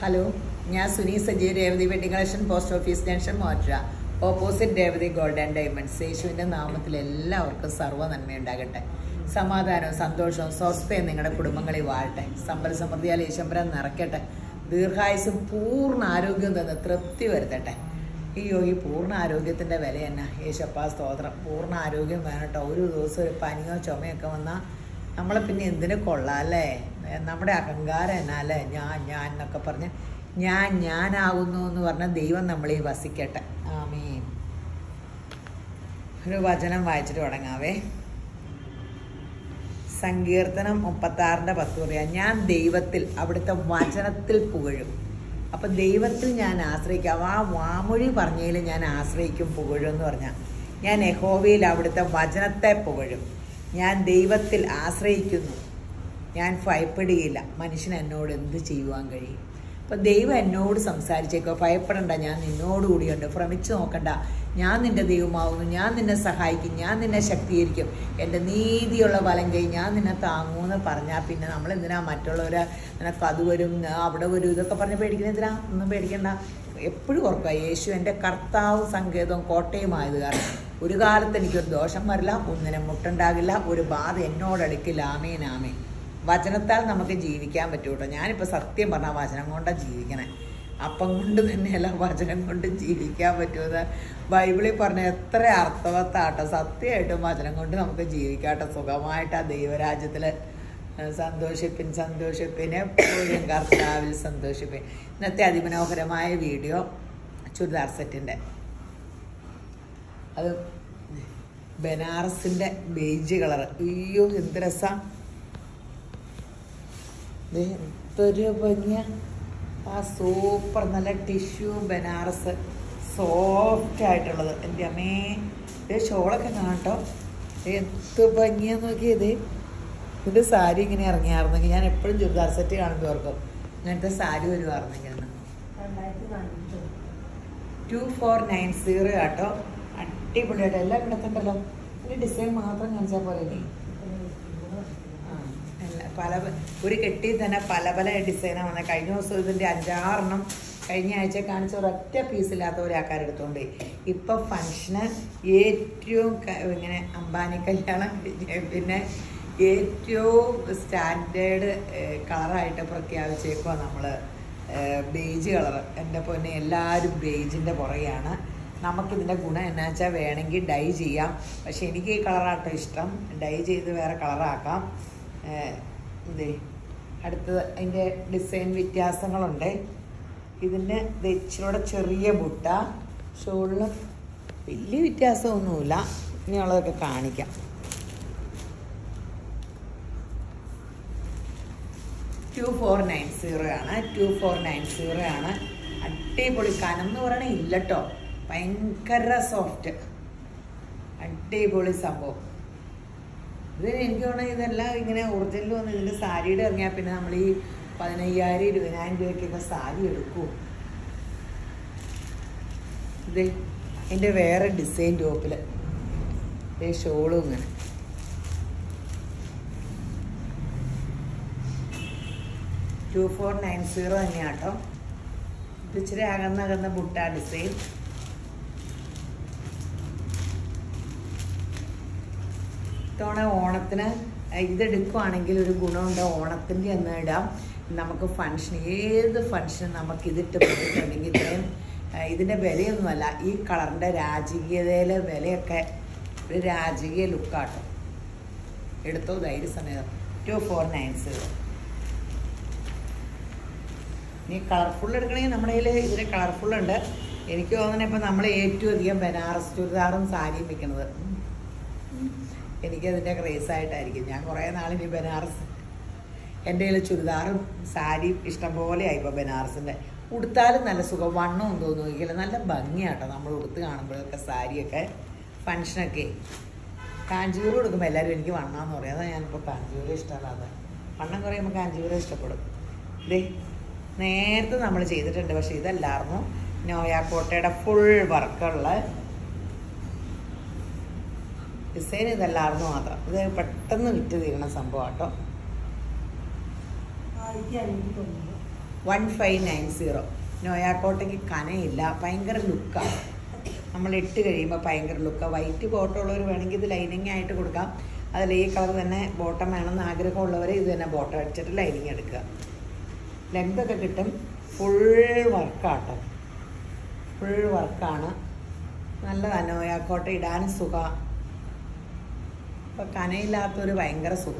Hello ഞാൻ Suni Saji Revathi wedding collection post office junction മോറ്റ opposite Revathi gold and diamonds യേശുവിൻ്റെ നാമത്തിൽ എല്ലാവർക്കും സർവ്വ നന്മയുണ്ടാകട്ടെ സമാധാനവും സന്തോഷവും സ്വസ്ഥയും നിങ്ങളുടെ കുടുംബങ്ങളിൽ വാഴട്ടെ സമ്പൽ സമൃദ്ധിയാൽ ഈശ്വരൻ നിറയ്ക്കട്ടെ ദീർഘായുസും പൂർണ്ണ ആരോഗ്യം തന്ന് തൃപ്തി വരുത്തട്ടെ അയ്യോ ഈ പൂർണ്ണ ആരോഗ്യത്തിൻ്റെ വില തന്നെ യേശപ്പ സ്തോത്രം പൂർണ്ണ ആരോഗ്യം വേണം കേട്ടോ ഒരു ദിവസം ഒരു പനിയോ ചുമയൊക്കെ വന്നാൽ നമ്മളെ പിന്നെ എന്തിനു കൊള്ളാം അല്ലേ നമ്മുടെ അഹങ്കാരം എന്നാ അല്ലേ ഞാൻ ഞാൻ എന്നൊക്കെ പറഞ്ഞ് ഞാൻ ഞാനാകുന്നു എന്ന് പറഞ്ഞ ദൈവം നമ്മളീ വസിക്കട്ടെ ആമീൻ ഒരു വചനം വായിച്ചിട്ട് തുടങ്ങാവേ സങ്കീർത്തനം മുപ്പത്താറിൻ്റെ പത്ത് പറയാം ഞാൻ ദൈവത്തിൽ അവിടുത്തെ വചനത്തിൽ പുകഴും അപ്പം ദൈവത്തിൽ ഞാൻ ആശ്രയിക്കാം ആ വാമൊഴി പറഞ്ഞതിൽ ഞാൻ ആശ്രയിക്കും പുകഴും എന്ന് പറഞ്ഞാൽ ഞാൻ യഹോവയിൽ അവിടുത്തെ വചനത്തെ പുകഴും ഞാൻ ദൈവത്തിൽ ആശ്രയിക്കുന്നു ഞാൻ ഭയപ്പെടുകയില്ല മനുഷ്യൻ എന്നോട് എന്ത് ചെയ്യുവാൻ കഴിയും അപ്പം ദൈവം എന്നോട് സംസാരിച്ചേക്കോ ഭയപ്പെടണ്ട ഞാൻ നിന്നോടുകൂടിയുണ്ട് ഭ്രമിച്ചു നോക്കണ്ട ഞാൻ നിന്റെ ദൈവമാവുന്നു ഞാൻ നിന്നെ സഹായിക്കും ഞാൻ നിന്നെ ശക്തീകരിക്കും എൻ്റെ നീതിയുള്ള വലം കൈ ഞാൻ നിന്നെ താങ്ങൂന്ന് പറഞ്ഞാൽ പിന്നെ നമ്മൾ എന്തിനാ മറ്റുള്ളവരെ നിനക്ക് അത് വരും ആ അവിടെ വരും ഇതൊക്കെ പറഞ്ഞ് പേടിക്കുന്ന എന്തിനാ ഒന്നും പേടിക്കണ്ട എപ്പോഴും ഓർക്കുക യേശു എൻ്റെ കർത്താവ് സങ്കേതവും കോട്ടയുമായത് കാരണം ഒരു കാലത്ത് എനിക്കൊരു ദോഷം വരില്ല ഒന്നിനും മുട്ടുണ്ടാകില്ല ഒരു ബാധ എന്നോടടുക്കില്ല ആമേൻ ആമേൻ വചനത്താൽ നമുക്ക് ജീവിക്കാൻ പറ്റൂ കേട്ടോ ഞാനിപ്പോൾ സത്യം പറഞ്ഞാൽ വചനം കൊണ്ടാണ് ജീവിക്കണേ അപ്പം കൊണ്ട് തന്നെയല്ല വചനം കൊണ്ട് ജീവിക്കാൻ പറ്റുമെന്ന് ബൈബിളിൽ പറഞ്ഞ എത്ര അർത്ഥവത്താട്ടോ സത്യമായിട്ടും വചനം കൊണ്ട് നമുക്ക് ജീവിക്കാട്ടോ സുഖമായിട്ട് ആ ദൈവരാജ്യത്തിൽ സന്തോഷിപ്പിൻ സന്തോഷിപ്പിൻ എപ്പോഴും കർത്താവിൽ സന്തോഷിപ്പിൻ ഇന്നത്തെ അതിമനോഹരമായ വീഡിയോ ചുരിദാർ സെറ്റിൻ്റെ അത് ബനാറസിൻ്റെ ബേജ് കളർ അയ്യോ എന്ത് രസം എന്തൊരു ഭംഗിയ ആ സൂപ്പർ നല്ല ടിഷ്യൂ ബനാറസ് സോഫ്റ്റ് ആയിട്ടുള്ളത് എൻ്റെ അമ്മേ ഇത് ഷോളൊക്കെ കാണട്ടോ എന്ത് ഭംഗിയാന്ന് നോക്കിയത് ഇതിൻ്റെ സാരി ഇങ്ങനെ ഇറങ്ങിയായിരുന്നെങ്കിൽ ഞാൻ എപ്പോഴും ചുരിദാർ സെറ്റ് കാണുമ്പോൾ ഓർക്കും ഇങ്ങനത്തെ സാരി വരുമായിരുന്നെങ്കിൽ എന്ന് ടു ഫോർ നയൻ സീറോ ആട്ടോ അടിപൊളിയായിട്ട് എല്ലാം കിടക്കണ്ടല്ലോ ഇതിൻ്റെ ഡിസൈൻ മാത്രം കാണിച്ചാൽ പോലെ നീ പല ഒരു കെട്ടി തന്നെ പല പല ഡിസൈനാണ് വന്നത് കഴിഞ്ഞ ദിവസം ഇതിൻ്റെ അഞ്ചാറെണ്ണം കഴിഞ്ഞ ആഴ്ച കാണിച്ച ഒരൊറ്റ പീസില്ലാത്ത ഒരു ആൾക്കാർ എടുത്തോണ്ട് ഇപ്പം ഫങ്ഷന് ഏറ്റവും ഇങ്ങനെ അംബാനി കല്യാണം പിന്നെ ഏറ്റവും സ്റ്റാൻഡേർഡ് കളറായിട്ട് പ്രഖ്യാപിച്ചേക്കുക നമ്മൾ ബേജ് കളർ എൻ്റെ പൊന്നെ എല്ലാവരും ബേജിൻ്റെ പുറകെയാണ് നമുക്കിതിൻ്റെ ഗുണം എന്നാ വെച്ചാൽ വേണമെങ്കിൽ ഡൈ ചെയ്യാം പക്ഷേ എനിക്ക് ഈ കളറാട്ടോ ഇഷ്ടം ഡൈ ചെയ്ത് വേറെ കളറാക്കാം ഇതേ അടുത്തത് അതിൻ്റെ ഡിസൈൻ വ്യത്യാസങ്ങളുണ്ട് ഇതിന് ഇച്ചിരൂടെ ചെറിയ ബുട്ട ഷോളിന് വലിയ വ്യത്യാസമൊന്നുമില്ല ഇനിയുള്ളതൊക്കെ കാണിക്കാം ടു ഫോർ നയൻ സീറോ ആണ് ടു ഫോർ നയൻ സീറോ ആണ് അടിപൊളി കനം എന്ന് പറയണേ ഇല്ല കേട്ടോ ഭയങ്കര സോഫ്റ്റ് അടിപൊളി സംഭവം ഇത് എനിക്ക് തോന്നുന്നത് ഇതെല്ലാം ഇങ്ങനെ ഒറിജിനൽ വന്ന് ഇതിൻ്റെ സാരിയുടെ ഇറങ്ങിയാൽ പിന്നെ നമ്മൾ ഈ പതിനയ്യായിരം ഇരുപതിനായിരം രൂപയ്ക്കൊക്കെ സാരി എടുക്കൂ ഇത് എൻ്റെ വേറെ ഡിസൈൻ ടോപ്പിൽ ഇതേ ഷോളും ഇങ്ങനെ ടു ഫോർ നയൻ സീറോ തന്നെയാണ് കേട്ടോ ഇത് ഇച്ചിരി അകന്നകന്ന ബുട്ട ഡിസൈൻ ഇത്തവണ ഓണത്തിന് ഇതെടുക്കുവാണെങ്കിൽ ഒരു ഗുണമുണ്ട് ഓണത്തിൻ്റെ അന്ന് ഇടാം നമുക്ക് ഫങ്ഷൻ ഏത് ഫങ്ഷനും നമുക്ക് ഇതിട്ട് പോയിട്ടുണ്ടെങ്കിൽ ഇത്രയും ഇതിൻ്റെ വിലയൊന്നുമല്ല ഈ കളറിൻ്റെ രാജകീയതയിലെ വിലയൊക്കെ ഒരു രാജകീയ ലുക്കാട്ടോ എടുത്തോ ധൈര്യസമേതം ടു ഫോർ നയൻ സീറോ ഇനി കളർഫുൾ എടുക്കണമെങ്കിൽ നമ്മുടെ കയ്യിൽ ഇതിന് കളർഫുൾ ഉണ്ട് എനിക്ക് തോന്നുന്നത് ഇപ്പം നമ്മൾ ഏറ്റവും അധികം ബനാറസ് ചുരിദാറും സാരിയും വെക്കണത് എനിക്കതിൻ്റെ ക്രേസായിട്ടായിരിക്കും ഞാൻ കുറേ നാളിനി ബനാറസ് എൻ്റെ കയ്യിൽ ചുരിദാറും സാരിയും ഇഷ്ടം പോലെ ആയി ഇപ്പോൾ ബനാറസിൻ്റെ ഉടുത്താലും നല്ല സുഖം വണ്ണവും തോന്നുമെങ്കിൽ നല്ല ഭംഗിയാട്ടോ നമ്മൾ ഉടുത്ത് കാണുമ്പോഴൊക്കെ സാരിയൊക്കെ ഫങ്ഷനൊക്കെ കാഞ്ചീപുരം കൊടുക്കുമ്പോൾ എല്ലാവരും എനിക്ക് വണ്ണമെന്ന് പറയും അതാണ് ഞാനിപ്പോൾ കാഞ്ചീപുരം ഇഷ്ടമല്ലാതെ വണ്ണം കുറയുമ്പോൾ കാഞ്ചീപുരം ഇഷ്ടപ്പെടും ഇതേ നേരത്തെ നമ്മൾ ചെയ്തിട്ടുണ്ട് പക്ഷേ ഇതല്ലായിരുന്നു നോയാക്കോട്ടയുടെ ഫുൾ വർക്കുള്ള ഡിസൈൻ ഇതല്ലായിരുന്നു മാത്രം ഇത് പെട്ടെന്ന് വിറ്റ് തീരണ സംഭവം കേട്ടോ ആയിരത്തി അഞ്ഞൂറ്റി തൊണ്ണൂറ് വൺ ഫൈവ് നയൻ സീറോ നോയാക്കോട്ടയ്ക്ക് കനയില്ല ഭയങ്കര ലുക്കാണ് നമ്മൾ ഇട്ട് കഴിയുമ്പോൾ ഭയങ്കര ലുക്കാണ് വൈറ്റ് ബോട്ടം ഉള്ളവർ വേണമെങ്കിൽ ഇത് ലൈനിങ് ആയിട്ട് കൊടുക്കാം അതിൽ ഈ കളർ തന്നെ ബോട്ടം വേണമെന്ന് ആഗ്രഹമുള്ളവർ ഇത് തന്നെ ബോട്ടം അടിച്ചിട്ട് ലൈനിങ് എടുക്കുക ലെങ്ത് ഒക്കെ കിട്ടും ഫുൾ വർക്കാട്ടോ ഫുൾ വർക്കാണ് നല്ലതാണ് നോയാക്കോട്ട ഇടാൻ സുഖ ഇപ്പം കനയില്ലാത്തൊരു ഭയങ്കര സുഖ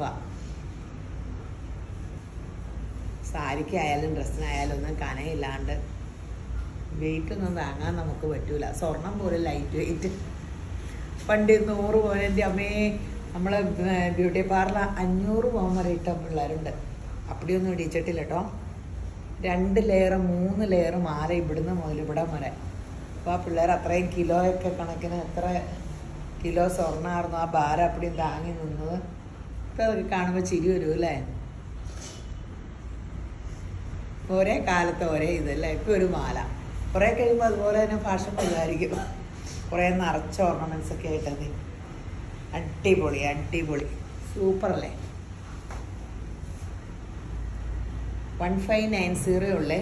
സാരിക്കായാലും ഡ്രസ്സിനായാലും ഒന്നും കനയില്ലാണ്ട് വെയിറ്റ് ഒന്നും താങ്ങാൻ നമുക്ക് പറ്റൂല സ്വർണം പോലെ ലൈറ്റ് വെയിറ്റ് പണ്ട് നൂറ് പോലെ എൻ്റെ അമ്മേ നമ്മൾ ബ്യൂട്ടി പാർലർ അഞ്ഞൂറ് പോകാൻ വരെ ഇട്ട പിള്ളേരുണ്ട് അപ്പടിയൊന്നും ഇടിച്ചിട്ടില്ല കേട്ടോ രണ്ട് ലെയർ മൂന്ന് ലെയർ മാല ഇവിടുന്ന് മുതൽ ഇവിടെ വരെ അപ്പോൾ ആ പിള്ളേർ അത്രയും കിലോയൊക്കെ കണക്കിന് എത്ര കിലോ സ്വർണ്ണമായിരുന്നു ആ ഭാരം അപ്പടിയും താങ്ങി നിന്നത് ഇപ്പം അതൊക്കെ കാണുമ്പോൾ ചിരി വരും അല്ലേ ഒരേ കാലത്ത് ഒരേ ഇതല്ലേ ഇപ്പം ഒരു മാല കുറേ കഴിയുമ്പോൾ അതുപോലെ തന്നെ ഫാഷൻ വരുമായിരിക്കും കുറേ നിറച്ച ഓർണമെൻറ്റ്സ് ഒക്കെ ആയിട്ടത് അടിപൊളി അടിപൊളി സൂപ്പർ അല്ലേ വൺ ഫൈവ് നയൻ സീറോ ഉള്ളേ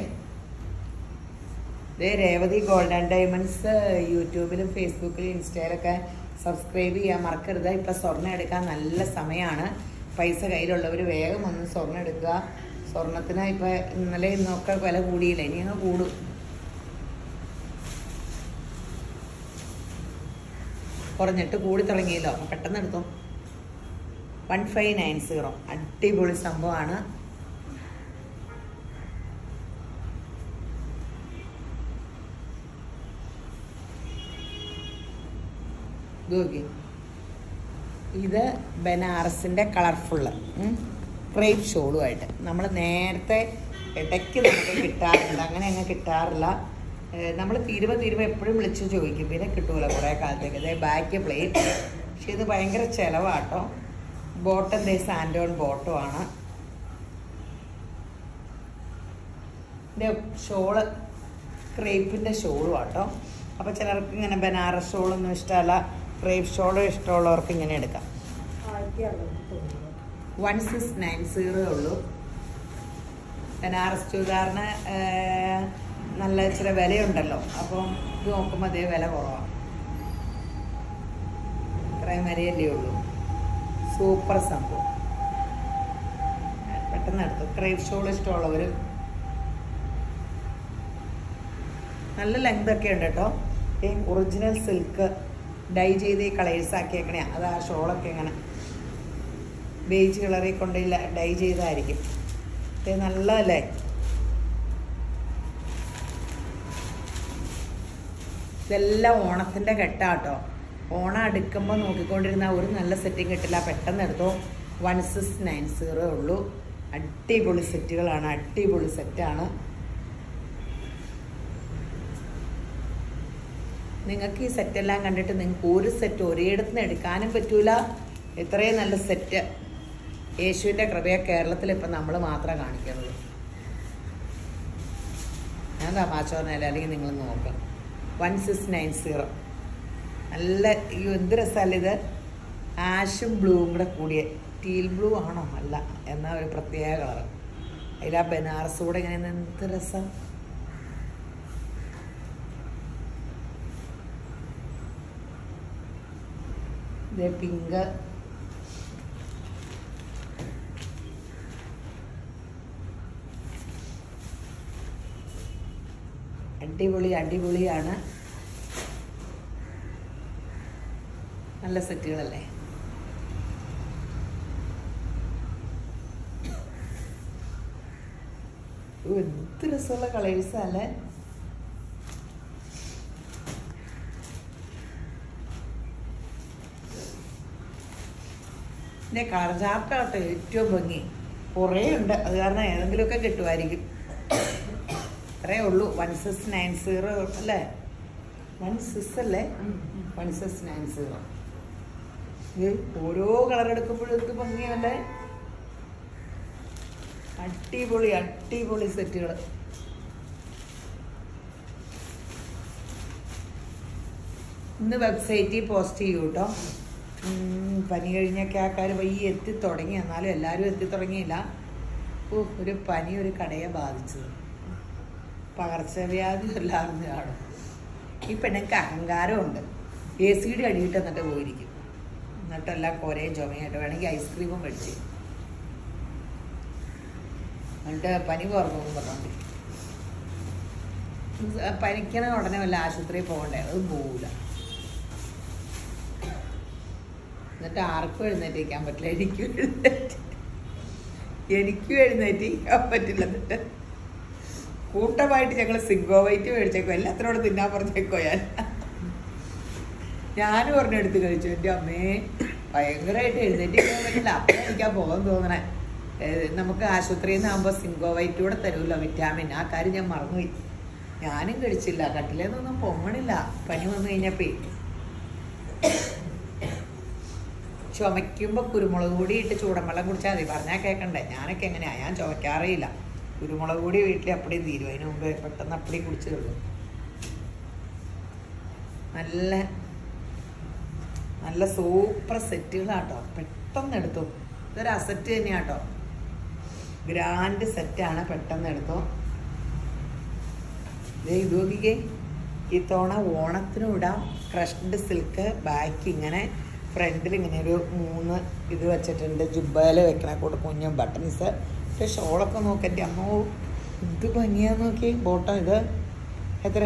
ഇത് രേവതി ഗോൾഡ് ആൻഡ് ഡയമണ്ട്സ് യൂട്യൂബിലും ഫേസ്ബുക്കിലും ഇൻസ്റ്റയിലൊക്കെ സബ്സ്ക്രൈബ് ചെയ്യാൻ മറക്കരുത് ഇപ്പം സ്വർണ്ണം എടുക്കാൻ നല്ല സമയമാണ് പൈസ കയ്യിലുള്ളവർ വേഗം വന്ന് സ്വർണ്ണം എടുക്കുക സ്വർണത്തിന് ഇപ്പം ഇന്നലെ ഇന്നൊക്കെ വില കൂടിയില്ല ഇനി അങ്ങ് കൂടും കുറഞ്ഞിട്ട് കൂടി തുടങ്ങിയല്ലോ അപ്പം പെട്ടെന്ന് എടുത്തു വൺ ഫൈവ് നയൻ സീറോ അടിപൊളി സംഭവമാണ് ഇത് നോക്കി ഇത് ബനാറസിൻ്റെ കളർഫുള്ള് ക്രേപ്പ് ഷോളുമായിട്ട് നമ്മൾ നേരത്തെ ഇടയ്ക്ക് നമുക്ക് കിട്ടാറുണ്ട് അങ്ങനെ അങ്ങ് കിട്ടാറില്ല നമ്മൾ തീരുമ്പോൾ തീരുമ്പോൾ എപ്പോഴും വിളിച്ച് ചോദിക്കും പിന്നെ കിട്ടൂല കുറേ കാലത്തേക്ക് ഇതേ ബാക്ക് പ്ലേറ്റ് പക്ഷെ ഇത് ഭയങ്കര ചിലവാട്ടോ ബോട്ടം ദേ സാൻഡോൺ ബോട്ടം ആണ് ഇതിൻ്റെ ഷോള് ക്രേപ്പിൻ്റെ ഷോളും ആട്ടോ അപ്പോൾ ചിലർക്ക് ഇങ്ങനെ ബനാറസ് ഷോളൊന്നും ഇഷ്ടമല്ല ക്രേപ്പ് ഷോളും ഇഷ്ടമുള്ളവർക്ക് ഇങ്ങനെ എടുക്കാം വൺ സിക്സ് നയൻ സീറോ ഉള്ളൂ ബനാറസ് ചുരിദാറിന് ഏർ, നല്ല ഇച്ചിരി വിലയുണ്ടല്ലോ അപ്പം ഇത് നോക്കുമ്പോൾ അതേ വില കുറവാണ് ഇത്രയും വരെയല്ലേ ഉള്ളൂ സൂപ്പർ സംഭവം പെട്ടെന്ന് എടുത്തു ക്രേപ്പ് ഷോൾ ഇഷ്ടമുള്ളവർ നല്ല ലെങ്ത് ഒക്കെ ഉണ്ട് കേട്ടോ ഈ ഒറിജിനൽ സിൽക്ക് ഡൈ ചെയ്ത് ഈ കളേഴ്സ് ആക്കിയേക്കണേ അത് ആ ഷോളൊക്കെ ഇങ്ങനെ ബേജ് കളറിൽ കൊണ്ട് ഡൈ ചെയ്തായിരിക്കും ഇത് നല്ലതല്ലേ ഇതെല്ലാം ഓണത്തിൻ്റെ കെട്ടാട്ടോ ഓണം അടുക്കുമ്പോൾ നോക്കിക്കൊണ്ടിരുന്ന ഒരു നല്ല സെറ്റിംഗ് കിട്ടില്ല പെട്ടെന്ന് എടുത്തോ വൺ സിക്സ് നയൻ സീറോ ഉള്ളൂ അടിപൊളി സെറ്റുകളാണ് അടിപൊളി സെറ്റാണ് നിങ്ങൾക്ക് ഈ സെറ്റെല്ലാം കണ്ടിട്ട് നിങ്ങൾക്ക് ഒരു സെറ്റ് ഒരിടത്ത് നിന്ന് എടുക്കാനും പറ്റൂല ഇത്രയും നല്ല സെറ്റ് യേശുവിൻ്റെ കൃപയെ കേരളത്തിൽ ഇപ്പം നമ്മൾ മാത്രമേ കാണിക്കുന്നുള്ളൂ ഞാൻ തമാശ പറഞ്ഞാൽ അല്ലെങ്കിൽ നിങ്ങൾ നോക്കാം വൺ സിക്സ് നയൻ സീറോ നല്ല ഈ എന്ത് രസമല്ല ഇത് ആഷും ബ്ലൂവും കൂടെ കൂടിയ ടീൽ ബ്ലൂ ആണോ അല്ല എന്നാ ഒരു പ്രത്യേക കളർ അതിൽ ആ ബനാറസ് കൂടെ ഇങ്ങനെ എന്ത് രസം ഇത് പിങ്ക് അടിപൊളി അടിപൊളിയാണ് നല്ല സെറ്റുകളല്ലേ ഓ, എന്ത് രസമുള്ള കളേഴ്സ് അല്ലേ ഇതിന്റെ കളർ ചാർട്ടാട്ടോ ഏറ്റവും ഭംഗി കുറേ ഉണ്ട് അത് കാരണം ഏതെങ്കിലുമൊക്കെ കിട്ടുമായിരിക്കും അത്രേ ഉള്ളൂ വൺ സിക്സ് നയൻ സീറോ അല്ലേ വൺ സിക്സ് അല്ലേ വൺ സിക്സ് നയൻ സീറോ ഓരോ കളർ എടുക്കുമ്പോഴും എന്ത് ഭംഗിയല്ലേ അടിപൊളി അടിപൊളി സെറ്റുകൾ ഇന്ന് വെബ്സൈറ്റിൽ പോസ്റ്റ് ചെയ്യൂ കേട്ടോ ഉം, പനി കഴിഞ്ഞൊക്കെ ആൾക്കാർ വയ്യ എത്തി തുടങ്ങി എന്നാലും എല്ലാവരും എത്തി തുടങ്ങിയില്ല ഓ ഒരു പനി ഒരു കടയെ ബാധിച്ചത് പകർച്ചവ്യാധി എല്ലാവരും കാണും ഈ പെണ്ണുങ്ങൾക്ക് അഹങ്കാരമുണ്ട് എ സിയുടെ അടിയിട്ട് എന്നിട്ട് പോയിരിക്കും എന്നിട്ടെല്ലാം കുറേയും ചുമയായിട്ട് വേണമെങ്കിൽ ഐസ്ക്രീമും മേടിച്ച് എന്നിട്ട് പനി കുറഞ്ഞു പറഞ്ഞോണ്ട് പനിക്കണ ഉടനെ വല്ല ആശുപത്രിയിൽ പോകണ്ടേ അത് പോവില്ല എന്നിട്ട് ആർക്കും എഴുന്നേറ്റിരിക്കാൻ പറ്റില്ല എനിക്കും എഴുന്നേറ്റ് എനിക്കും എഴുന്നേറ്റിരിക്കാൻ പറ്റില്ല എന്നിട്ട് കൂട്ടമായിട്ട് ഞങ്ങൾ സിങ്കോ വൈറ്റ് മേടിച്ചേക്കോ എല്ലാത്തിനോട് തിന്നാൻ പറഞ്ഞേക്കോ ഞാൻ ഞാനും ഒരെണ്ണം കഴിച്ചു എൻ്റെ അമ്മേ ഭയങ്കരമായിട്ട് എഴുന്നേറ്റിരിക്കാൻ പറ്റില്ല അപ്പം എനിക്കാ പോകാൻ തോന്നണേ ഏഹ് നമുക്ക് ആശുപത്രിയിൽ നിന്നാകുമ്പോൾ സിങ്കോ വൈറ്റ് കൂടെ തരുമല്ലോ വിറ്റാമിൻ ആ കാര്യം ഞാൻ മറന്നുപോയി ഞാനും കഴിച്ചില്ല കട്ടിലേന്നൊന്നും പൊങ്ങണില്ല പനി വന്നു കഴിഞ്ഞപ്പേ ചുമയ്ക്കുമ്പോൾ കുരുമുളക് പൊടി ഇട്ട് ചൂടൻവെള്ളം കുടിച്ചാൽ മതി പറഞ്ഞാൽ കേൾക്കണ്ടേ ഞാനൊക്കെ എങ്ങനെയാ ഞാൻ ചുമക്കാറേയില്ല കുരുമുളക് പൊടി വീട്ടിൽ അപ്പടിയും തീരും അതിന് മുമ്പ് പെട്ടെന്ന് അപ്പടി കുടിച്ചു തീർക്കും നല്ല നല്ല സൂപ്പർ സെറ്റുകളാട്ടോ പെട്ടെന്ന് എടുത്തു ഇതൊരു അസറ്റ് തന്നെയാട്ടോ ഗ്രാൻഡ് സെറ്റാണ് പെട്ടെന്ന് എടുത്തു ദേ ഇത് നോക്കിക്കേ ഇത്തവണ ഓണത്തിനും ഇടാം ക്രഷ്ഡ് സിൽക്ക് ബാക്ക് ഇങ്ങനെ ഫ്രണ്ടിൽ ഇങ്ങനെ ഒരു മൂന്ന് ഇത് വെച്ചിട്ടുണ്ട് ജുബയിൽ വെക്കണ കൂടെ കുഞ്ഞും ബട്ടൺസ് പക്ഷെ ഷോളൊക്കെ നോക്കി എൻ്റെ അമ്മോ ഇത് ഭംഗിയാ നോക്കി ബോട്ടം ഇത് എത്ര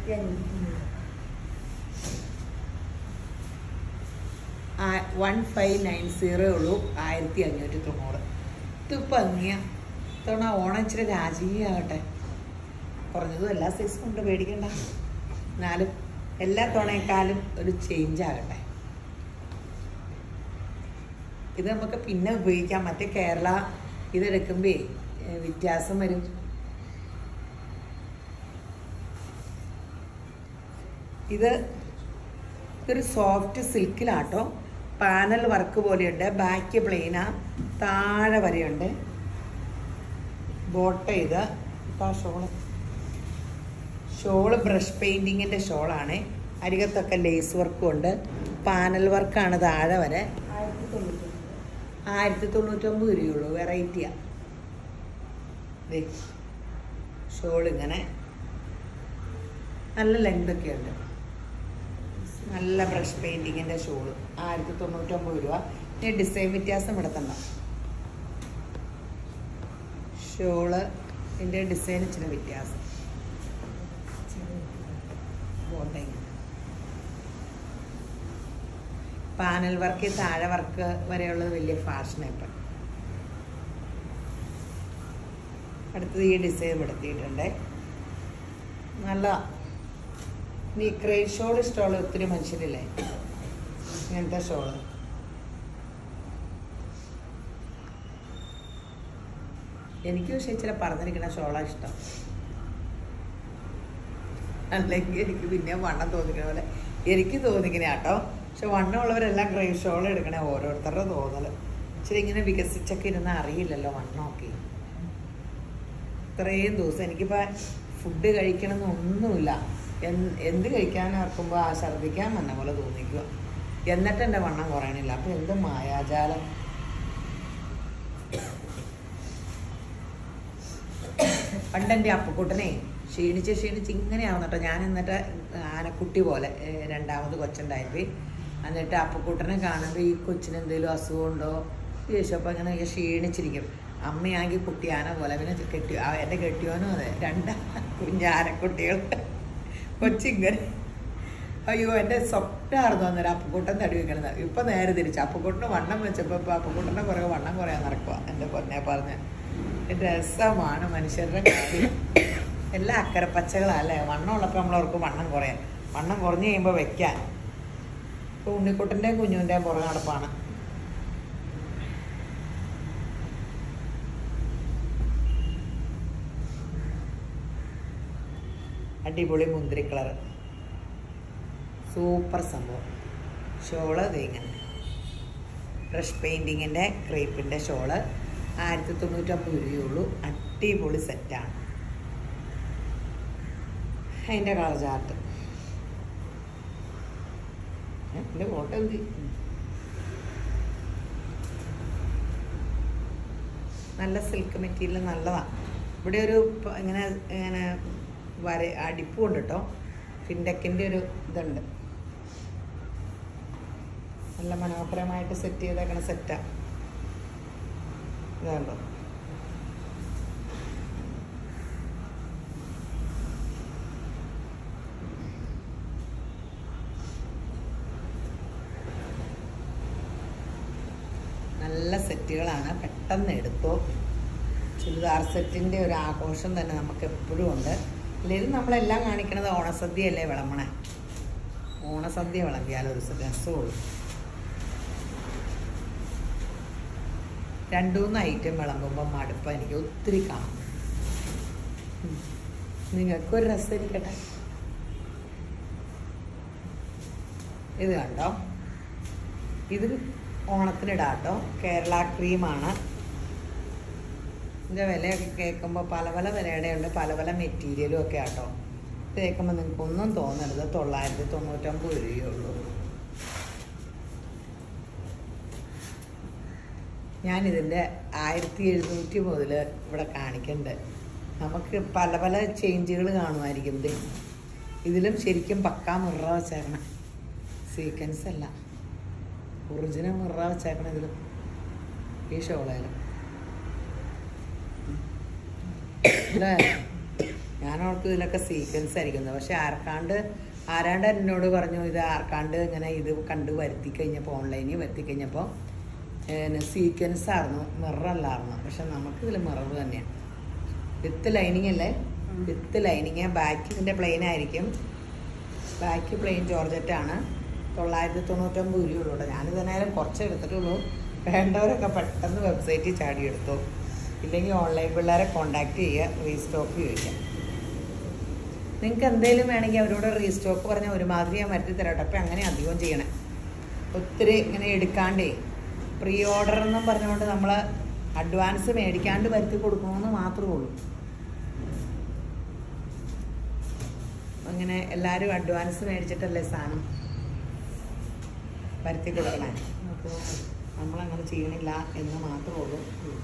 വൺ ഫൈവ് നയൻ സീറോ ഉള്ളൂ ആയിരത്തി അഞ്ഞൂറ്റി തൊണ്ണൂറ് ഇത് ഭംഗിയ ഇത്തവണ ഓണം ഇച്ചിരി രാജീവമാകട്ടെ കുറഞ്ഞതും എല്ലാ സൈസും ഉണ്ട് പേടിക്കണ്ട എന്നാലും എല്ലാ തവണയെക്കാളും ഒരു ചേഞ്ച് ആകട്ടെ ഇത് നമുക്ക് പിന്നെ ഉപയോഗിക്കാം മറ്റേ കേരള ഇതെടുക്കുമ്പേ ഏ, വ്യത്യാസം വരും ഇത് ഇതൊരു സോഫ്റ്റ് സിൽക്കിലാട്ടോ പാനൽ വർക്ക് പോലെയുണ്ട് ബാക്ക് പ്ലെയിനാ താഴെ വരെയുണ്ട് ബോട്ട ഇത് ഇപ്പം ആ ഷോള് ഷോള് ബ്രഷ് പെയിൻറ്റിങ്ങിൻ്റെ ഷോളാണ് അരികത്തൊക്കെ ലേസ് വർക്കും ഉണ്ട് പാനൽ വർക്കാണ് താഴെ വരെ ആയിരത്തി തൊണ്ണൂറ്റൊമ്പത് രൂപയുള്ളൂ വെറൈറ്റിയാ ഷോൾ ഇങ്ങനെ നല്ല ലെങ്ത് ഒക്കെ ഉണ്ട് നല്ല ബ്രഷ് പെയിൻറ്റിങ്ങിൻ്റെ ഷോള് ആയിരത്തി തൊണ്ണൂറ്റൊമ്പത് രൂപ ഇനി ഡിസൈൻ വ്യത്യാസം എടുത്തണ്ട ഷോള് ഇതിൻ്റെ ഡിസൈൻ ഇച്ചിരി വ്യത്യാസം ബോട്ടിങ് പാനൽ വർക്ക് താഴെ വർക്ക് വരെയുള്ളത് വലിയ ഫാഷൻ ഇപ്പം അടുത്തത് ഈ ഡിസൈൻ എടുത്തിട്ടുണ്ട് നല്ല ഈ ക്രേ ഷോൾ ഇഷ്ടമുള്ള ഒത്തിരി മനുഷ്യരില്ലേ ഇങ്ങനത്തെ ഷോള് എനിക്ക് പക്ഷേ ഇച്ചിരി പറഞ്ഞിരിക്കുന്ന ഷോളാണ് ഇഷ്ടം അല്ലെങ്കിൽ എനിക്ക് പിന്നെ വണ്ണം തോന്നിക്കണ പോലെ എനിക്ക് തോന്നിക്കണ കേട്ടോ പക്ഷെ വണ്ണമുള്ളവരെല്ലാം ഗ്രേ ഷോൾ എടുക്കണേ ഓരോരുത്തരുടെ തോന്നൽ ഇച്ചിരി ഇങ്ങനെ വികസിച്ചൊക്കെ ഇരുന്ന് അറിയില്ലല്ലോ വണ്ണമൊക്കെ ഇത്രയും ദിവസം എനിക്കിപ്പോൾ ഫുഡ് കഴിക്കണമെന്നൊന്നുമില്ല എന്ത് എന്ത് കഴിക്കാൻ ഓർക്കുമ്പോൾ ആ ഛർദ്ദിക്കാൻ വന്ന പോലെ തോന്നിക്കുക എന്നിട്ട് എൻ്റെ വണ്ണം കുറയണില്ല അപ്പം എന്ത് മായാജാലം പണ്ട് എൻ്റെ അപ്പക്കുട്ടനെ ക്ഷീണിച്ച് ക്ഷീണിച്ച് ഇങ്ങനെയാവുന്ന കേട്ടോ ഞാൻ എന്നിട്ട് ആനക്കുട്ടി പോലെ ഏഹ് രണ്ടാമത് കൊച്ചുണ്ടായിപ്പോയി എന്നിട്ട് അപ്പക്കുട്ടനെ കാണുമ്പോൾ ഈ കൊച്ചിന് എന്തെങ്കിലും അസുഖമുണ്ടോ ചോദിച്ചപ്പോൾ ഇങ്ങനെ ക്ഷീണിച്ചിരിക്കും അമ്മയാണെങ്കിൽ കുട്ടി ആന പോലെ പിന്നെ കെട്ടി ആ എൻ്റെ കെട്ടിയോനും അതെ രണ്ട് കുഞ്ഞാനക്കുട്ടികൾ കൊച്ചിങ്ങനെ അയ്യോ എൻ്റെ സ്വപ്നമായിരുന്നു അന്നേരം അപ്പുക്കുട്ടൻ തടി വെക്കണത് ഇപ്പം നേരെ തിരിച്ച് അപ്പുക്കുട്ടന് വണ്ണം വെച്ചപ്പോൾ ഇപ്പോൾ അപ്പുക്കുട്ടൻ്റെ കുറേ വണ്ണം കുറയാൻ നടക്കുക എൻ്റെ പൊന്നെ പറഞ്ഞ് രസമാണ് മനുഷ്യരുടെ കാര്യം എല്ലാം അക്കരെ പച്ചകളല്ലേ വണ്ണം ഉള്ളപ്പോൾ നമ്മളവർക്ക് വണ്ണം കുറയാൻ വണ്ണം കുറഞ്ഞു കഴിയുമ്പോൾ വെക്കാൻ ഇപ്പോൾ ഉണ്ണിക്കുട്ടൻ്റെയും കുഞ്ഞുവിൻ്റെയും പുറകെ നടപ്പാണ് അടിപൊളി മുന്തിരി കളർ സൂപ്പർ സംഭവം ഷോള് ഇത് ഇങ്ങനെ ബ്രഷ് പെയിൻറ്റിങ്ങിൻ്റെ ക്രേപ്പിൻ്റെ ഷോള് ആയിരത്തി തൊണ്ണൂറ്റൊമ്പത് രൂപയുള്ളൂ അടിപൊളി സെറ്റാണ് അതിൻ്റെ കളർ ചാർട്ട് എൻ്റെ ഫോട്ടോ എന്ത് നല്ല സിൽക്ക് മെറ്റീരിയൽ നല്ലതാണ് ഇവിടെ ഒരു പ- ഇങ്ങനെ ഇങ്ങനെ വര അടിപ്പും ഉണ്ട് കേട്ടോ ഫിൻഡക്കിൻ്റെ ഒരു ഇതുണ്ട് നല്ല മനോഹരമായിട്ട് സെറ്റ് ചെയ്തേക്കണ സെറ്റാ ഇതാണ്ടോ നല്ല സെറ്റുകളാണ് പെട്ടെന്ന് എടുത്തോ ചുരിദാർ സെറ്റിൻ്റെ ഒരു ആഘോഷം തന്നെ നമുക്ക് എപ്പോഴും ഉണ്ട് അല്ലെങ്കിൽ നമ്മളെല്ലാം കാണിക്കണത് ഓണസദ്യയല്ലേ വിളമ്പണേ ഓണസദ്യ വിളമ്പിയാലോ ഒരു രസമുള്ളൂ രണ്ടു മൂന്ന് ഐറ്റം വിളമ്പുമ്പോൾ മടുപ്പ് എനിക്ക് ഒത്തിരി കാണും ഉം. നിങ്ങൾക്കൊരു രസം ഇരിക്കട്ടെ ഇത് കണ്ടോ ഇത് ഓണത്തിനിടാട്ടോ കേരള ക്രീമാണ് ഇതിൻ്റെ വിലയൊക്കെ കേൾക്കുമ്പോൾ പല പല വിലയുടെ ഉണ്ട് പല പല മെറ്റീരിയലും ഒക്കെ ആട്ടോ ഇത് കേൾക്കുമ്പോൾ നിങ്ങൾക്ക് ഒന്നും തോന്നരുത് തൊള്ളായിരത്തി തൊണ്ണൂറ്റൊമ്പത് രൂപയേ ഉള്ളൂ ഞാനിതിൻ്റെ ആയിരത്തി എഴുന്നൂറ്റി മുതൽ ഇവിടെ കാണിക്കുന്നുണ്ട് നമുക്ക് പല പല ചേഞ്ചുകൾ കാണുമായിരിക്കും ഇത് ഇതിലും ശരിക്കും പക്കാ മുറ വെച്ചേക്കണം സീക്വൻസ് അല്ല ഒറിജിനൽ മുറ വെച്ചേക്കണം ഇതിലും ഈ ഷോളയിലും അല്ലേ ഞാൻ ഓർക്ക് ഇതിലൊക്കെ സീക്വൻസ് ആയിരിക്കുന്നത് പക്ഷെ ആർക്കാണ്ട് ആരാണ്ട് എന്നോട് പറഞ്ഞു ഇത് ആർക്കാണ്ട് ഇങ്ങനെ ഇത് കണ്ട് വരുത്തി കഴിഞ്ഞപ്പോൾ ഓൺലൈനിൽ വരുത്തി കഴിഞ്ഞപ്പോൾ സീക്വൻസ് ആയിരുന്നു മിററല്ലായിരുന്നു പക്ഷെ നമുക്ക് ഇതിൽ മിറർ തന്നെയാണ് വിത്ത് ലൈനിങ് അല്ലേ വിത്ത് ലൈനിങ് ബാക്ക് ഇതിൻ്റെ പ്ലെയിൻ ആയിരിക്കും ബാക്ക് പ്ലെയിൻ ജോർജറ്റാണ് തൊള്ളായിരത്തി തൊണ്ണൂറ്റൊമ്പത് രൂപയുള്ളൂ കേട്ടോ ഞാനിത് നേരം കുറച്ച് എടുത്തിട്ടുള്ളൂ വേണ്ടവരൊക്കെ പെട്ടെന്ന് വെബ്സൈറ്റിൽ ചാടി എടുത്തു ഇല്ലെങ്കിൽ ഓൺലൈൻ പിള്ളേരെ കോണ്ടാക്ട് ചെയ്യുക റീസ്റ്റോക്ക് ചോദിക്കാം നിങ്ങൾക്ക് എന്തെങ്കിലും വേണമെങ്കിൽ അവരോട് റീസ്റ്റോക്ക് പറഞ്ഞാൽ ഒരുമാതിരി ഞാൻ വരുത്തി തരാം അപ്പം അങ്ങനെ അധികം ചെയ്യണേ ഒത്തിരി ഇങ്ങനെ എടുക്കാണ്ടേ പ്രീ ഓർഡർ എന്നും പറഞ്ഞുകൊണ്ട് നമ്മൾ അഡ്വാൻസ് മേടിക്കാണ്ട് വരുത്തി കൊടുക്കണമെന്ന് മാത്രമേ ഉള്ളൂ അങ്ങനെ എല്ലാവരും അഡ്വാൻസ് മേടിച്ചിട്ടല്ലേ സാധനം വരുത്തി കൊടുക്കണേ അപ്പോൾ നമ്മളങ്ങനെ ചെയ്യണില്ല എന്ന് മാത്രമേ ഉള്ളൂ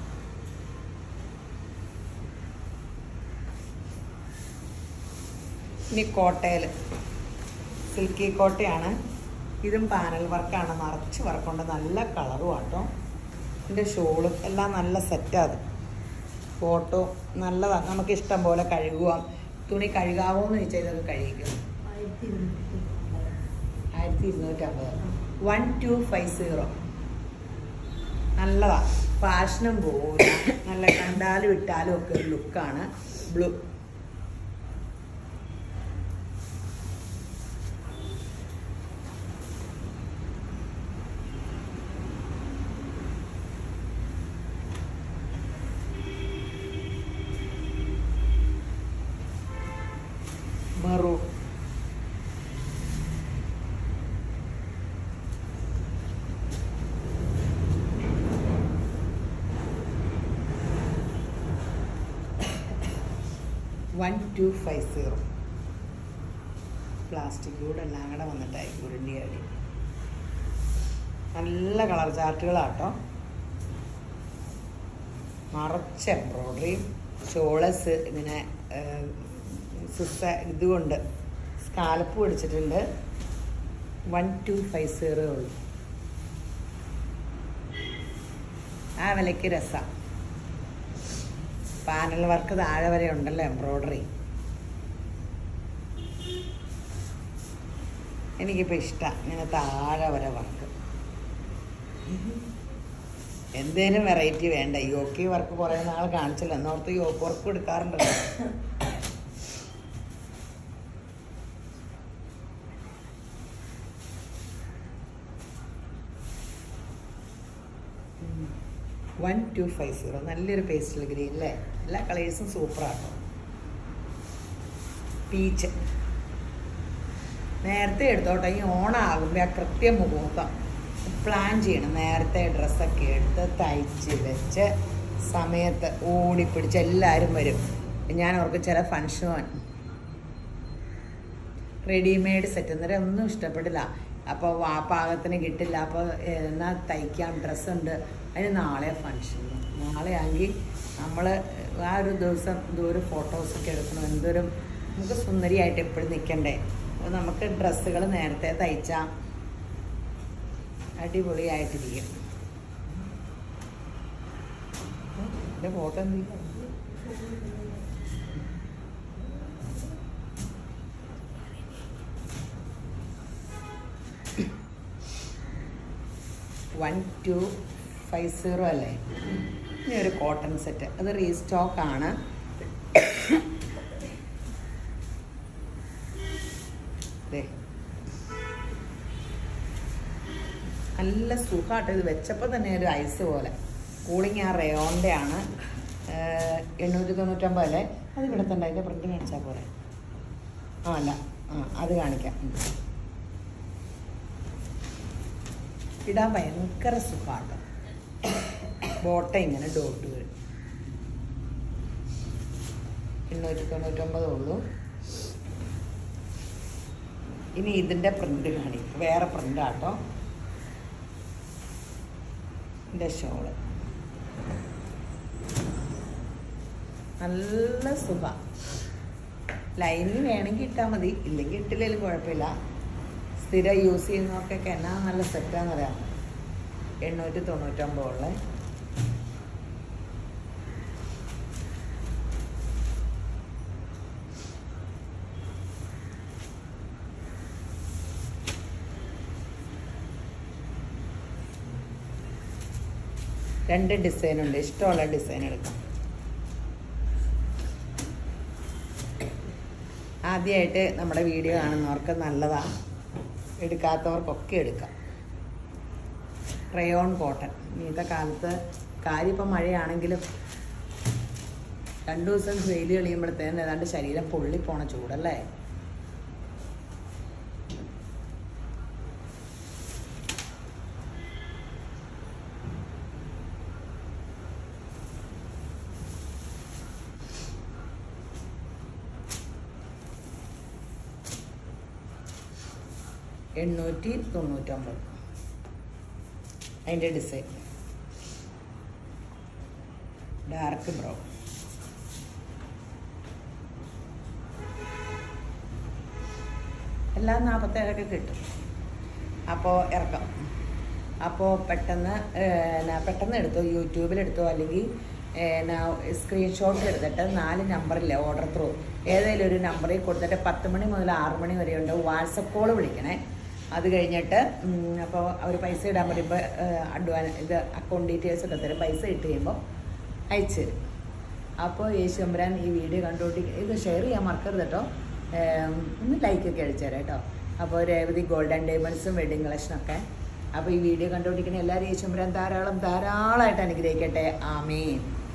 ഇനി കോട്ടയിൽ സിൽക്കി കോട്ടയാണ് ഇതും പാനൽ വർക്കാണ് നിറച്ച് വർക്കുണ്ട് നല്ല കളറും ആട്ടോ ഇതിൻ്റെ ഷോളും എല്ലാം നല്ല സെറ്റാത് ഫോട്ടോ നല്ലതാണ് നമുക്ക് ഇഷ്ടം പോലെ കഴുകുക തുണി കഴുകാവോ എന്ന് ചോദിച്ചാൽ ഇതൊക്കെ കഴുകിക്കും ആയിരത്തി ഇരുന്നൂറ്റമ്പത് വൺ ടു ഫൈവ് സീറോ നല്ലതാ ഫാഷനും പോകില്ല നല്ല കണ്ടാലും ഇട്ടാലും ഒക്കെ ഒരു ലുക്കാണ് blue maroon one two five zero plastic കൂടെ എല്ലാം കൂടെ വന്നിട്ടായി ഉരുണ്ടി അടി നല്ല കളർ ചാർട്ടുകളാട്ടോ നിറച്ച് എംബ്രോയ്ഡറിയും ഷോളസ് ഇങ്ങനെ സിസ്റ്റ ഇതുകൊണ്ട് സ്കാലപ്പ് പിടിച്ചിട്ടുണ്ട് വൺ ടു ഫൈവ് സീറോ ഉള്ളൂ ആ വിലയ്ക്ക് രസമാണ് പാനൽ വർക്ക് താഴെ വരെ ഉണ്ടല്ലോ എംബ്രോയ്ഡറി എനിക്കിപ്പോൾ ഇഷ്ടമാണ് ഇങ്ങനെ താഴെ വരെ വർക്ക് എന്തേലും വെറൈറ്റി വേണ്ട യോക്കി വർക്ക് കുറേ നാൾ കാണിച്ചില്ല എന്നോർത്ത് യോക്ക് വർക്ക് എടുക്കാറുണ്ടല്ലോ വൺ ടു ഫൈവ് സീറോ നല്ലൊരു പേസ്റ്റൽ ഗ്രീൻ അല്ലേ എല്ലാ കളേഴ്സും സൂപ്പറാട്ടോ പീച്ച് നേരത്തെ എടുത്തോട്ടെ ഈ ഓണാകുമ്പോൾ ആ കൃത്യ മുഹൂർത്തം പ്ലാൻ ചെയ്യണം നേരത്തെ ഡ്രസ്സൊക്കെ എടുത്ത് തയ്ച്ച് വെച്ച് സമയത്ത് ഓടിപ്പിടിച്ച് എല്ലാവരും വരും ഞാൻ അവർക്ക് ചില ഫങ്ഷൻ റെഡിമെയ്ഡ് സെറ്റ് അന്നേരം ഒന്നും ഇഷ്ടപ്പെടില്ല അപ്പോൾ ആ പാകത്തിന് കിട്ടില്ല അപ്പോൾ എന്നാൽ തയ്ക്കാം ഡ്രസ്സുണ്ട് അതിന് നാളെ ഫങ്ഷൻ നാളെ ആണെങ്കിൽ നമ്മൾ ആ ഒരു ദിവസം എന്തോരം ഫോട്ടോസൊക്കെ എടുക്കണം എന്തോരം നമുക്ക് സുന്ദരിയായിട്ട് എപ്പോഴും നിൽക്കണ്ടേ അപ്പോൾ നമുക്ക് ഡ്രസ്സുകൾ നേരത്തെ തയ്ച്ചാൽ അടിപൊളിയായിട്ടിരിക്കും എൻ്റെ ഫോട്ടോ എന്തെങ്കിലും വൺ ടു ഫൈവ് സീറോ അല്ലേ ഇനി ഒരു കോട്ടൺ സെറ്റ് അത് റീസ്റ്റോക്ക് ആണ് ദേ. നല്ല സുഖമായിട്ട് ഇത് വെച്ചപ്പോൾ തന്നെ ഒരു ഐസ് പോലെ കൂളിങ് ആ റയോണിൻ്റെ ആണ് ഏഹ്, എണ്ണൂറ്റി തൊണ്ണൂറ്റൊമ്പത് അല്ലേ അത് ഇവിടെ തന്നെ അതിൻ്റെ പ്രിൻ്റ് കാണിച്ചാൽ പോരെ ആ അല്ല ആ അത് കാണിക്കാം ഉം. ഇടാൻ ഭയങ്കര സുഖമാണ് ബോട്ട ഇങ്ങനെ ഡോട്ട് വരും എണ്ണൂറ്റി തൊണ്ണൂറ്റൊമ്പതേ ഉള്ളൂ ഇനി ഇതിൻ്റെ പ്രിൻ്റ് കാണിക്കും വേറെ പ്രിൻ്റാട്ടോ ഇതിൻ്റെ ഷോള് നല്ല സുഖ ലൈനിൽ വേണമെങ്കിൽ ഇട്ടാൽ മതി ഇല്ലെങ്കിൽ ഇട്ടില്ലെങ്കിലും കുഴപ്പമില്ല സ്ഥിരം യൂസ് ചെയ്യുന്നവർക്കൊക്കെ എന്നാ നല്ല സെറ്റാന്നറിയാം എണ്ണൂറ്റി തൊണ്ണൂറ്റൊമ്പതുള്ള രണ്ട് ഡിസൈൻ ഉണ്ട് ഇഷ്ടമുള്ള ഡിസൈൻ എടുക്കാം ആദ്യമായിട്ട് നമ്മുടെ വീഡിയോ കാണുന്നവർക്ക് നല്ലതാണ് എടുക്കാത്തവർക്കൊക്കെ എടുക്കാം റയോൺ കോട്ടൺ ഇന്നത്തെ കാലത്ത് കാര്യം ഇപ്പം മഴയാണെങ്കിലും രണ്ടു ദിവസം വെയിൽ കഴിയുമ്പോഴത്തേന് ഏതാണ്ട് ശരീരം പൊള്ളിപ്പോണ ചൂടല്ലേ എണ്ണൂറ്റി തൊണ്ണൂറ്റൊമ്പത് അതിൻ്റെ ഡിസൈൻ ഡാർക്ക് ബ്രൗൺ എല്ലാം നാൽപ്പത്തേഴൊക്കെ കിട്ടും അപ്പോൾ ഇറക്കാം അപ്പോൾ പെട്ടെന്ന് ഏഹ്, പെട്ടെന്ന് എടുത്തോ യൂട്യൂബിലെടുത്തോ അല്ലെങ്കിൽ സ്ക്രീൻഷോട്ട് എടുത്തിട്ട് നാല് നമ്പറില്ല ഓർഡർ ത്രൂ ഏതെങ്കിലും ഒരു നമ്പറിൽ കൊടുത്തിട്ട് പത്ത് മണി മുതൽ ആറ് മണി വരെ ഉണ്ട് വാട്സപ്പ് കോൾ വിളിക്കണേ അത് കഴിഞ്ഞിട്ട് അപ്പോൾ അവർ പൈസ ഇടാൻ പറയുമ്പോൾ അഡ്വാൻ ഇത് അക്കൗണ്ട് ഡീറ്റെയിൽസ് ഒക്കെ തരും പൈസ ഇട്ട് കഴിയുമ്പോൾ അയച്ചു തരും അപ്പോൾ യേശു അമ്പരാൻ ഈ വീഡിയോ കണ്ടുകൊണ്ടി ഇത് ഷെയർ ചെയ്യാൻ മറക്കരുത് കേട്ടോ ഏം, ഒന്ന് ലൈക്കൊക്കെ അടിച്ചു തരാം കേട്ടോ അപ്പോൾ രേവതി ഗോൾഡൻ ഡയമണ്ട്സും വെഡിങ് കളക്ഷനൊക്കെ അപ്പോൾ ഈ വീഡിയോ കണ്ടുകൊണ്ടിരിക്കുന്ന എല്ലാവരും യേശു അമ്പരാൻ ധാരാളം ധാരാളമായിട്ട് അനുഗ്രഹിക്കട്ടെ ആമേൻ